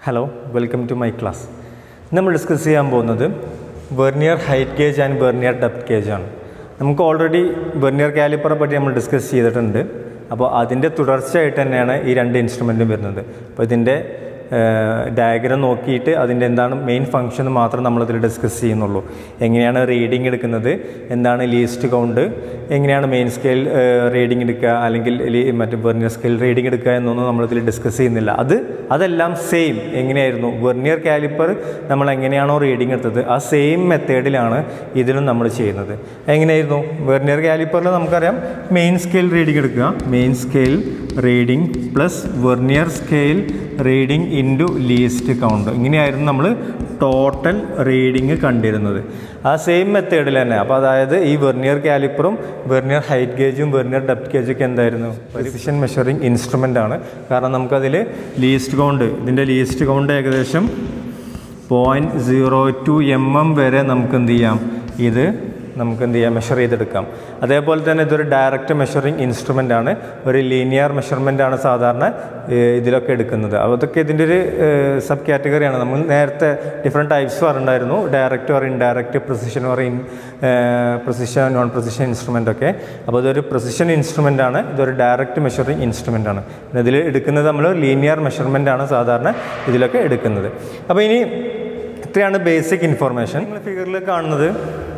hello welcome to my class നമ്മൾ discuss ചെയ്യാൻ പോകുന്നത് vernier height gauge and vernier depth gauge ആണ് നമുക്ക് ഓൾറെഡി വെർണിയർ കാലിപ്പറെ പറ്റി നമ്മൾ ഡിസ്കസ് ചെയ്തിട്ടുണ്ട് അപ്പോൾ അതിൻ്റെ തുടർച്ചയായിട്ട് തന്നെയാണ് ഈ രണ്ട് ഇൻസ്ട്രുമെൻറ്റും വരുന്നത് അപ്പോൾ ഇതിൻ്റെ ഡയഗ്രം നോക്കിയിട്ട് അതിൻ്റെ എന്താണ് മെയിൻ ഫംഗ്ഷൻ മാത്രം നമ്മളിതിൽ ഡിസ്കസ് ചെയ്യുന്നുള്ളൂ എങ്ങനെയാണ് റീഡിങ് എടുക്കുന്നത് എന്താണ് ലീസ്റ്റ് കൗണ്ട് എങ്ങനെയാണ് മെയിൻ സ്കെയിൽ റീഡിങ് എടുക്കുക അല്ലെങ്കിൽ ലീ- മറ്റേ വെർണിയർ സ്കെയിൽ റീഡിങ് എടുക്കുക എന്നൊന്നും നമ്മളിതിൽ ഡിസ്കസ് ചെയ്യുന്നില്ല അത് അതെല്ലാം സെയിം എങ്ങനെയായിരുന്നു വെർണിയർ കാലിപ്പർ നമ്മൾ എങ്ങനെയാണോ റീഡിങ് എടുത്തത് ആ സെയിം മെത്തേഡിലാണ് ഇതിലും നമ്മൾ ചെയ്യുന്നത് എങ്ങനെയായിരുന്നു വെർണിയർ കാലിപ്പറിൽ നമുക്കറിയാം മെയിൻ സ്കെയിൽ റീഡിങ് എടുക്കുക main scale reading plus vernier scale reading into least count ഇങ്ങനെയായിരുന്നു നമ്മൾ ടോട്ടൽ റീഡിങ് കണ്ടിരുന്നത് ആ സെയിം മെത്തേഡിൽ തന്നെ അപ്പോൾ അതായത് ഈ വെർണിയർ കാലിപ്പറും വെർണിയർ ഹൈറ്റ് ഗേജും വെർണിയർ ഡെപ്ത് ഗേജും ഒക്കെ എന്തായിരുന്നു പ്രിസിഷൻ മെഷറിംഗ് ഇൻസ്ട്രുമെൻ്റ് ആണ് കാരണം നമുക്കതിൽ ലീസ്റ്റ് കൗണ്ട് ഇതിൻ്റെ ലീസ്റ്റ് കൗണ്ട് ഏകദേശം point zero two m m വരെ നമുക്ക് എന്ത് ചെയ്യാം ഇത് നമുക്ക് എന്ത് ചെയ്യാം മെഷർ ചെയ്തെടുക്കാം അതേപോലെ തന്നെ ഇതൊരു ഡയറക്റ്റ് മെഷറിംഗ് ഇൻസ്ട്രുമെൻ്റ് ആണ് ഒരു ലീനിയർ മെഷർമെൻ്റ് ആണ് സാധാരണ ഏഹ്, ഇതിലൊക്കെ എടുക്കുന്നത് അപ്പോൾ അതൊക്കെ ഇതിൻ്റെ ഒരു സബ് കാറ്റഗറിയാണ് നമ്മൾ നേരത്തെ ഡിഫറെൻറ്റ് ടൈപ്സ് പറഞ്ഞിട്ടുണ്ടായിരുന്നു direct or indirect precision or in precision non precision instrument ഒക്കെ അപ്പോൾ ഇതൊരു പ്രിസിഷൻ ഇൻസ്ട്രുമെൻ്റ് ആണ് ഇതൊരു ഡയറക്റ്റ് മെഷറിംഗ് ഇൻസ്ട്രുമെൻ്റ് ആണ് ഇതിൽ എടുക്കുന്നത് നമ്മൾ ലീനിയർ മെഷർമെൻ്റ് ആണ് സാധാരണ ഇതിലൊക്കെ എടുക്കുന്നത് അപ്പോൾ ഇനി ഇത്രയാണ് ബേസിക് ഇൻഫർമേഷൻ നിങ്ങൾ ഫിഗറിൽ കാണുന്നത്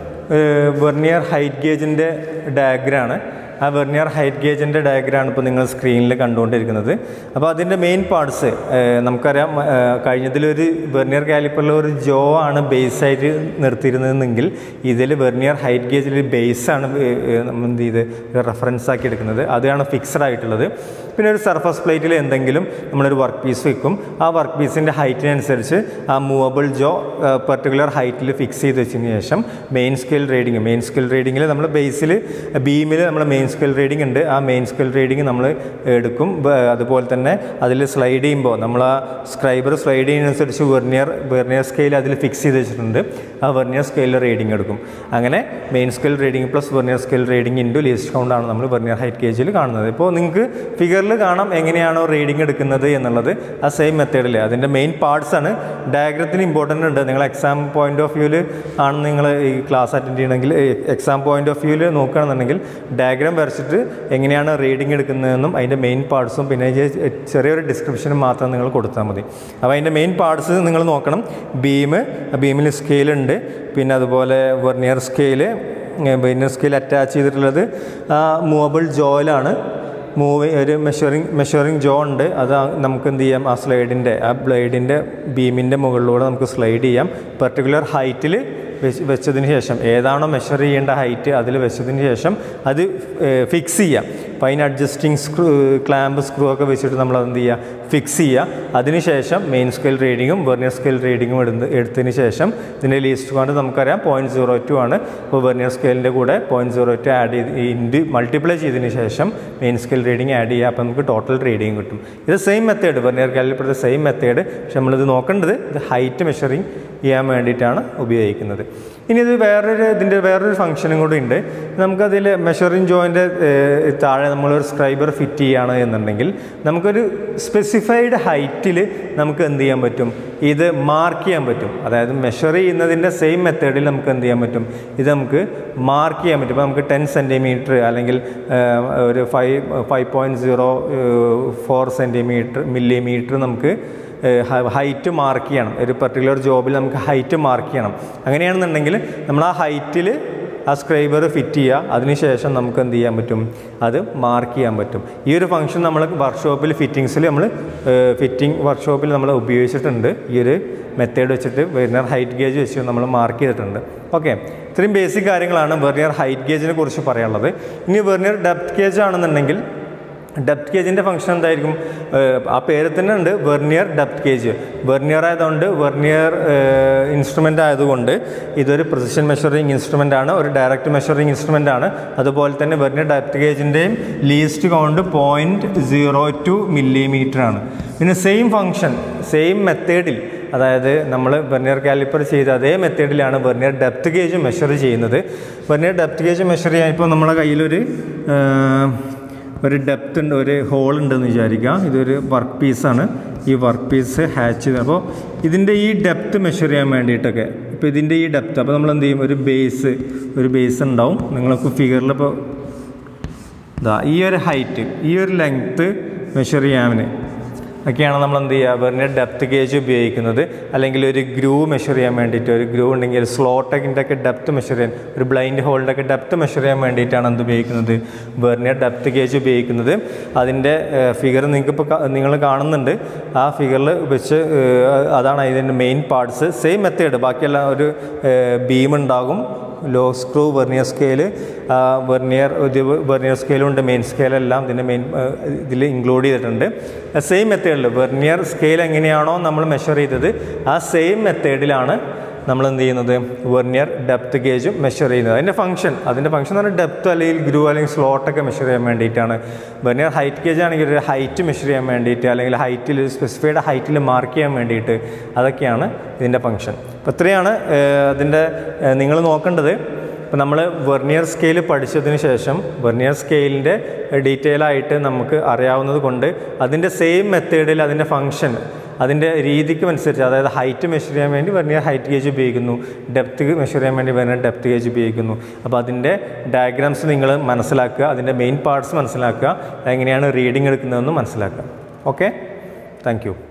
വെർണിയർ ഹൈറ്റ് ഗേജിൻ്റെ ഡയഗ്രാണ് ആ വെർണിയർ ഹൈറ്റ് ഗേജിൻ്റെ ഡയഗ്രാണ് ഇപ്പോൾ നിങ്ങൾ സ്ക്രീനിൽ കണ്ടുകൊണ്ടിരിക്കുന്നത് അപ്പോൾ അതിൻ്റെ മെയിൻ പാർട്സ് നമുക്കറിയാം ഏഹ്, കഴിഞ്ഞതിലൊരു വെർണിയർ കാലിപ്പറിൽ ഒരു ജോ ആണ് ബേസ് ആയിട്ട് നിർത്തിയിരുന്നതെങ്കിൽ ഇതിൽ വെർണിയർ ഹൈറ്റ് ഗേജിൽ ബേസ് ആണ് ഏഹ്, നമ്മൾ എന്ത് ചെയ്ത് റെഫറൻസ് ആക്കി എടുക്കുന്നത് അതാണ് ഫിക്സഡ് ആയിട്ടുള്ളത് പിന്നെ ഒരു സർഫസ് പ്ലേറ്റിൽ എന്തെങ്കിലും നമ്മളൊരു വർക്ക് പീസ് വെക്കും ആ വർക്ക് പീസിൻ്റെ ഹൈറ്റിനനുസരിച്ച് ആ മൂവബിൾ ജോ പെർട്ടിക്കുലർ ഹൈറ്റിൽ ഫിക്സ് ചെയ്ത് വെച്ചതിന് ശേഷം main scale reading main scale റീഡിങ്ങിൽ നമ്മൾ ബേസിൽ ബീമിൽ നമ്മൾ മെയിൻ സ്കെയിൽ റീഡിംഗ് ഉണ്ട് ആ മെയിൻ സ്കെയിൽ റീഡിങ് നമ്മൾ എടുക്കും ബ- അതുപോലെ തന്നെ അതിൽ സ്ലൈഡ് ചെയ്യുമ്പോൾ നമ്മൾ ആ സ്ക്രൈബർ സ്ലൈഡ് ചെയ്യുന്നതനുസരിച്ച് വെർണിയർ വെർണിയർ സ്കെയിൽ അതിൽ ഫിക്സ് ചെയ്ത് വെച്ചിട്ടുണ്ട് ആ വെർണിയർ സ്കെയിലിൽ റീഡിംഗ് എടുക്കും അങ്ങനെ main scale reading plus vernier scale reading into least കൗണ്ടാണ് നമ്മൾ വെർണിയർ ഹൈറ്റ് ഗേജിൽ കാണുന്നത് ഇപ്പോൾ നിങ്ങൾക്ക് ഫിഗറിൽ കാണാം എങ്ങനെയാണോ റീഡിംഗ് എടുക്കുന്നത് എന്നുള്ളത് ആ സെയിം മെത്തേഡിൽ അതിൻ്റെ മെയിൻ പാർട്സ് ആണ് ഡയഗ്രത്തിന് ഇമ്പോർട്ടൻ്റ് ഉണ്ട് നിങ്ങൾ എക്സാം പോയിന്റ് ഓഫ് വ്യൂവിൽ ആണ് നിങ്ങൾ ഈ ക്ലാസ് അറ്റൻഡ് ചെയ്യണമെങ്കിൽ എക്സാം പോയിന്റ് ഓഫ് വ്യൂവിൽ നോക്കുകയാണെന്നുണ്ടെങ്കിൽ ഡയഗ്രാം വരച്ചിട്ട് എങ്ങനെയാണ് റീഡിംഗ് എടുക്കുന്നതെന്നും അതിൻ്റെ മെയിൻ പാർട്സും പിന്നെ ഈ ചെറിയൊരു ഡിസ്ക്രിപ്ഷനും മാത്രം നിങ്ങൾ കൊടുത്താൽ മതി അപ്പോൾ അതിൻ്റെ മെയിൻ പാർട്സ് നിങ്ങൾ നോക്കണം ബീം ബീമിൽ സ്കെയിലുണ്ട് പിന്നെ അതുപോലെ vernier scale vernier scale attach ചെയ്തിട്ടുള്ളത് മൂവബിൾ ജോയിലാണ് മൂവ് ഒരു മെഷറിങ് മെഷറിങ് ജോ ഉണ്ട് അത് ആ- നമുക്ക് എന്ത് ചെയ്യാം ആ സ്ലൈഡിൻ്റെ ആ ബ്ലേഡിൻ്റെ ബീമിൻ്റെ മുകളിലൂടെ നമുക്ക് സ്ലൈഡ് ചെയ്യാം പെർട്ടിക്കുലർ ഹൈറ്റിൽ വെച്ച് വെച്ചതിന് ശേഷം ഏതാണോ മെഷർ ചെയ്യേണ്ട ഹൈറ്റ് അതിൽ വെച്ചതിന് ശേഷം അത് ഫിക്സ് ചെയ്യാം അപ്പോൾ അതിന് അഡ്ജസ്റ്റിംഗ് സ്ക്രൂ ക്ലാമ്പ് സ്ക്രൂ ഒക്കെ വെച്ചിട്ട് നമ്മൾ എന്ത് ചെയ്യുക ഫിക്സ് ചെയ്യുക അതിനുശേഷം മെയിൻ സ്കെയിൽ റീഡിങ്ങും വെർണിയർ സ്കെയിൽ റീഡിങ്ങും എടുത്ത് എടുത്തതിന് ശേഷം ഇതിൻ്റെ ലീസ്റ്റ് കൊണ്ട് നമുക്കറിയാം പോയിൻറ്റ് സീറോ ടു ആണ് ഇപ്പോൾ വെർണിയർ സ്കെയിലിൻ്റെ കൂടെ പോയിൻറ്റ് സീറോ ടു ആഡ് ചെയ്ത് ഇൻഡ് മൾട്ടിപ്ലൈ ചെയ്തതിന് ശേഷം മെയിൻ സ്കെയിൽ റീഡിങ് ആഡ് ചെയ്യുക അപ്പോൾ നമുക്ക് ടോട്ടൽ റീഡിങ് കിട്ടും ഇത് സെയിം മെത്തേഡ് വെർണിയർ കാലിപ്പറത്തെ സെയിം മെത്തേഡ് പക്ഷെ നമ്മളിത് നോക്കേണ്ടത് ഇത് ഹൈറ്റ് മെഷറിങ് ചെയ്യാൻ വേണ്ടിയിട്ടാണ് ഉപയോഗിക്കുന്നത് ഇനി ഇത് വേറൊരു ഇതിൻ്റെ വേറൊരു ഫംഗ്ഷനും കൂടി ഉണ്ട് നമുക്കതിൽ മെഷറിങ് ജോയിൻ്റെ താഴെ നമ്മളൊരു സ്ക്രൈബർ ഫിറ്റ് ചെയ്യുകയാണ് എന്നുണ്ടെങ്കിൽ നമുക്കൊരു സ്പെസിഫൈഡ് ഹൈറ്റിൽ നമുക്ക് എന്ത് ചെയ്യാൻ പറ്റും ഇത് മാർക്ക് ചെയ്യാൻ പറ്റും അതായത് മെഷർ ചെയ്യുന്നതിൻ്റെ സെയിം മെത്തേഡിൽ നമുക്ക് എന്ത് ചെയ്യാൻ പറ്റും ഇത് നമുക്ക് മാർക്ക് ചെയ്യാൻ പറ്റും ഇപ്പോൾ നമുക്ക് ടെൻ സെൻറ്റിമീറ്റർ അല്ലെങ്കിൽ ഏഹ്, ഒരു five five point zero four centimetre millimetre നമുക്ക് ഹൈറ്റ് മാർക്ക് ചെയ്യണം ഒരു പർട്ടിക്കുലർ ജോബിൽ നമുക്ക് ഹൈറ്റ് മാർക്ക് ചെയ്യണം അങ്ങനെയാണെന്നുണ്ടെങ്കിൽ നമ്മൾ ആ ഹൈറ്റിൽ ആ സ്ക്രൈബർ ഫിറ്റ് ചെയ്യുക അതിനുശേഷം നമുക്ക് എന്ത് ചെയ്യാൻ പറ്റും അത് മാർക്ക് ചെയ്യാൻ പറ്റും ഈ ഒരു ഫംഗ്ഷൻ നമ്മൾ വർക്ക്ഷോപ്പിൽ ഫിറ്റിങ്സിൽ നമ്മൾ ഫിറ്റിംഗ് വർക്ക്ഷോപ്പിൽ നമ്മൾ ഉപയോഗിച്ചിട്ടുണ്ട് ഈ ഒരു മെത്തേഡ് വെച്ചിട്ട് വെർണിയർ ഹൈറ്റ് ഗേജ് വെച്ച് നമ്മൾ മാർക്ക് ചെയ്തിട്ടുണ്ട് ഓക്കെ ഇത്രയും ബേസിക് കാര്യങ്ങളാണ് വെർണിയർ ഹൈറ്റ് ഗേജിനെ കുറിച്ച് പറയാനുള്ളത് ഇനി വെർണിയർ ഡെപ്ത് ഗേജ് ആണെന്നുണ്ടെങ്കിൽ ഡെപ്ത് ഗേജിൻ്റെ ഫംഗ്ഷൻ എന്തായിരിക്കും ഏഹ് ആ പേര് തന്നെ ഉണ്ട് വെർണിയർ ഡെപ്ത് ഗേജ് വെർണിയർ ആയതുകൊണ്ട് വെർണിയർ ഇൻസ്ട്രുമെൻ്റ് ആയതുകൊണ്ട് ഇതൊരു പ്രിസിഷൻ മെഷറിംഗ് ഇൻസ്ട്രുമെൻ്റ് ആണ് ഒരു ഡയറക്റ്റ് മെഷറിംഗ് ഇൻസ്ട്രുമെൻ്റ് ആണ് അതുപോലെ തന്നെ വെർണിയർ ഡെപ്ത് ഗേജിൻ്റെയും least count point zero two millimetre ആണ് പിന്നെ സെയിം ഫംഗ്ഷൻ സെയിം മെത്തേഡിൽ അതായത് നമ്മൾ വെർണിയർ കാലിപ്പർ ചെയ്ത അതേ മെത്തേഡിലാണ് വെർണിയർ ഡെപ്ത് ഗേജ് മെഷർ ചെയ്യുന്നത് വെർണിയർ ഡെപ്ത് ഗേജ് മെഷർ ചെയ്യാൻ ഇപ്പോൾ നമ്മുടെ കയ്യിലൊരു ഏഹ്, ഒരു ഡെപ്ത് ഉണ്ട് ഒരു ഹോൾ ഉണ്ടെന്ന് വിചാരിക്കുക ഇതൊരു വർക്ക് പീസാണ് ഈ വർക്ക് പീസ് ഹാച്ച് ചെയ്ത് അപ്പോൾ ഇതിൻ്റെ ഈ ഡെപ്ത് മെഷർ ചെയ്യാൻ വേണ്ടിയിട്ടൊക്കെ ഇപ്പോൾ ഇതിൻ്റെ ഈ ഡെപ്ത് അപ്പോൾ നമ്മൾ എന്ത് ചെയ്യും ഒരു ബേസ് ഒരു ബേസ് ഉണ്ടാവും നിങ്ങൾക്ക് ഫിഗറിൽ ഇപ്പോൾ ഇതാ ഈ ഒരു ഹൈറ്റ് ഈ ഒരു ലെങ്ത്ത് മെഷർ ചെയ്യാൻ ഒക്കെയാണ് നമ്മൾ എന്ത് ചെയ്യുക വെറുതെ ഡെപ്ത് ഗേജ് ഉപയോഗിക്കുന്നത് അല്ലെങ്കിൽ ഒരു ഗ്രൂ മെഷർ ചെയ്യാൻ വേണ്ടിയിട്ട് ഒരു ഗ്രൂ ഉണ്ടെങ്കിൽ ഒരു സ്ലോട്ടക്കിൻ്റെ ഒക്കെ ഡെപ്ത് മെഷർ ചെയ്യാൻ ഒരു ബ്ലൈൻഡ് ഹോളിൻ്റെ ഒക്കെ ഡെപ്ത് മെഷർ ചെയ്യാൻ വേണ്ടിയിട്ടാണ് എന്ത് ഉപയോഗിക്കുന്നത് വെർണിയർ ഡെപ്ത് ഗേജ് ഉപയോഗിക്കുന്നത് അതിൻ്റെ ഫിഗർ നിങ്ങൾക്കിപ്പോൾ നിങ്ങൾ കാണുന്നുണ്ട് ആ ഫിഗറിൽ വെച്ച് ഏഹ്, അതാണ് അതിൻ്റെ മെയിൻ പാർട്സ് സെയിം മെത്തേഡ് ബാക്കിയെല്ലാം ഒരു ബീം ഉണ്ടാകും low screw vernier scale vernier ഇത് വെർണിയർ സ്കെയിലുണ്ട് മെയിൻ സ്കെയിലെല്ലാം ഇതിൻ്റെ മെയിൻ ഇതിൽ ഇൻക്ലൂഡ് ചെയ്തിട്ടുണ്ട് സെയിം മെത്തേഡിൽ വെർണിയർ സ്കെയിൽ എങ്ങനെയാണോ നമ്മൾ മെഷർ ചെയ്തത് ആ സെയിം മെത്തേഡിലാണ് നമ്മൾ എന്ത് ചെയ്യുന്നത് വെർണിയർ ഡെപ്ത് ഗേജും മെഷർ ചെയ്യുന്നത് അതിൻ്റെ ഫംഗ്ഷൻ അതിൻ്റെ ഫംഗ്ഷൻ എന്ന് പറഞ്ഞാൽ ഡെപ്ത് അല്ലെങ്കിൽ ഗ്രൂ അല്ലെങ്കിൽ സ്ലോട്ടൊക്കെ മെഷർ ചെയ്യാൻ വേണ്ടിയിട്ടാണ് വെർണിയർ ഹൈറ്റ് ഗേജ് ആണെങ്കിൽ ഒരു ഹൈറ്റ് മെഷർ ചെയ്യാൻ വേണ്ടിയിട്ട് അല്ലെങ്കിൽ ഹൈറ്റിൽ സ്പെസിഫൈഡ് ഹൈറ്റിൽ മാർക്ക് ചെയ്യാൻ വേണ്ടിയിട്ട് അതൊക്കെയാണ് ഇതിൻ്റെ ഫംഗ്ഷൻ അപ്പോൾ ഇത്രയാണ് ഏഹ്, അതിൻ്റെ നിങ്ങൾ നോക്കേണ്ടത് ഇപ്പോൾ നമ്മൾ വെർണിയർ സ്കെയിൽ പഠിച്ചതിന് ശേഷം വെർണിയർ സ്കെയിലിൻ്റെ ഡീറ്റെയിൽ ആയിട്ട് നമുക്ക് അറിയാവുന്നത് കൊണ്ട് അതിൻ്റെ സെയിം മെത്തേഡിൽ അതിൻ്റെ ഫംഗ്ഷൻ അതിൻ്റെ രീതിക്ക് അനുസരിച്ച് അതായത് ഹൈറ്റ് മെഷർ ചെയ്യാൻ വേണ്ടി വെർണിയർ ഹൈറ്റ് ഗേജ് ഉപയോഗിക്കുന്നു ഡെപ്ത് മെഷർ ചെയ്യാൻ വേണ്ടി വെർണിയർ ഡെപ്ത് ഗേജ് ഉപയോഗിക്കുന്നു അപ്പോൾ അതിൻ്റെ ഡയഗ്രാംസ് നിങ്ങൾ മനസ്സിലാക്കുക അതിൻ്റെ മെയിൻ പാർട്സ് മനസ്സിലാക്കുക എങ്ങനെയാണ് റീഡിംഗ് എടുക്കുന്നതെന്ന് മനസ്സിലാക്കുക ഓക്കെ താങ്ക് യു